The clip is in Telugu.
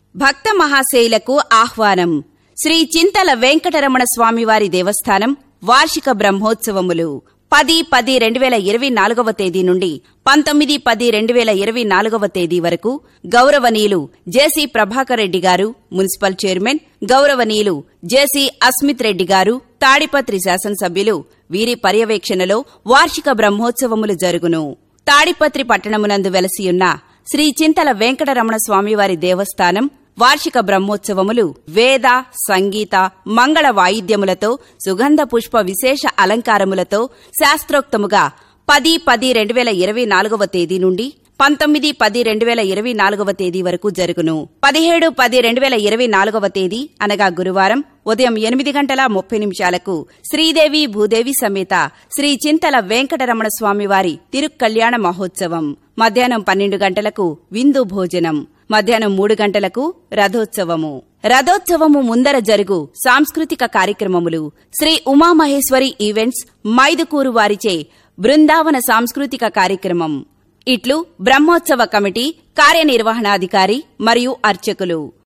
భక్త మహాశైలకు ఆహ్వానం శ్రీ చింతల వెంకటరమణ స్వామివారి దేవస్థానం వార్షిక బ్రహ్మోత్సవములు పది పది రెండు వేల ఇరవై నాలుగవ తేదీ నుండి పంతొమ్మిది పది రెండు వేల ఇరవై నాలుగవ తేదీ వరకు గౌరవనీయులు జేసీ ప్రభాకర్ రెడ్డి గారు మున్సిపల్ చైర్మన్ గౌరవనీయులు జేసీ అస్మిత్ రెడ్డి గారు తాడిపత్రి శాసనసభ్యులు వీరి పర్యవేక్షణలో వార్షిక బ్రహ్మోత్సవములు జరుగును తాడిపత్రి పట్టణమునందు వెలసియున్న శ్రీ చింతల వెంకటరమణ స్వామివారి దేవస్థానం వార్షిక బ్రహ్మోత్సవములు వేద సంగీత మంగళ వాయిద్యములతో సుగంధ పుష్ప విశేష అలంకారములతో శాస్త్రోక్తముగా పది పది రెండు వేల ఇరవై నాలుగవ తేదీ నుండి పంతొమ్మిది పది రెండు వేల ఇరవై నాలుగవ తేదీ వరకు జరుగును పదిహేడు పది రెండు వేల ఇరవై నాలుగవ తేదీ అనగా గురువారం ఉదయం ఎనిమిది గంటల ముప్పై నిమిషాలకు శ్రీదేవి భూదేవి సమేత శ్రీ చింతల వెంకటరమణ స్వామివారి తిరుక్కల్యాణ మహోత్సవం మధ్యాహ్నం పన్నెండు గంటలకు విందు భోజనం మధ్యాహ్నం మూడు గంటలకు రథోత్సవము రథోత్సవము ముందర జరుగు సాంస్కృతిక కార్యక్రమములు శ్రీ ఉమామహేశ్వరి ఈవెంట్స్ మైదుకూరు వారిచే బృందావన సాంస్కృతిక కార్యక్రమం ఇట్లు బ్రహ్మోత్సవ కమిటీ కార్యనిర్వహణాధికారి మరియు అర్చకులు